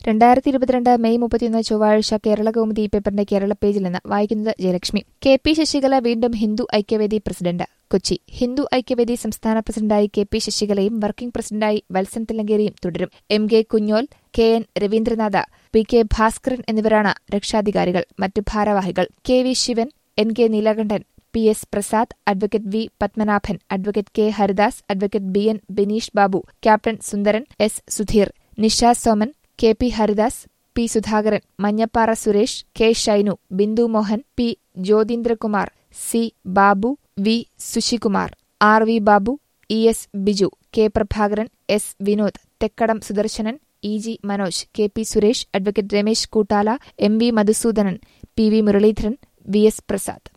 രണ്ടായിരത്തി ഇരുപത്തിരണ്ട് മെയ് മുപ്പത്തിയൊന്ന് ചൊവ്വാഴ്ച കേരള കൗമുദി പേപ്പറിന്റെ കേരള പേജിൽ നിന്ന് വായിക്കുന്നത് ജയലക്ഷ്മി കെ പി ശശികല വീണ്ടും ഹിന്ദു ഐക്യവേദി പ്രസിഡന്റ് കൊച്ചി ഹിന്ദു ഐക്യവേദി സംസ്ഥാന പ്രസിഡന്റായി കെ പി ശശികലയും വർക്കിംഗ് പ്രസിഡന്റായി വത്സൻ തില്ലങ്കേരിയും തുടരും M K Kunjol K N Raveendranath P K Bhaskaran എന്നിവരാണ് രക്ഷാധികാരികൾ മറ്റു ഭാരവാഹികൾ K V Sivan N K Neelakandan P S Prasad advocate V Padmanabhan advocate K Haridas advocate B N Bineesh Babu captain Sundaran S Sudheer Nisha Soman K P Haridas P Sudhakaran Manjappara Suresh K Shainu Bindu Mohan P Jyothindrakumar C Babu V Susikumar R V Babu E S Biju K Prabhakaran S Vinod തെക്കടം Sudarshanan E G Manoj K P Suresh advocate Ramesh Koottala M V Madhusoodanan P V Muraleedharan V S Prasad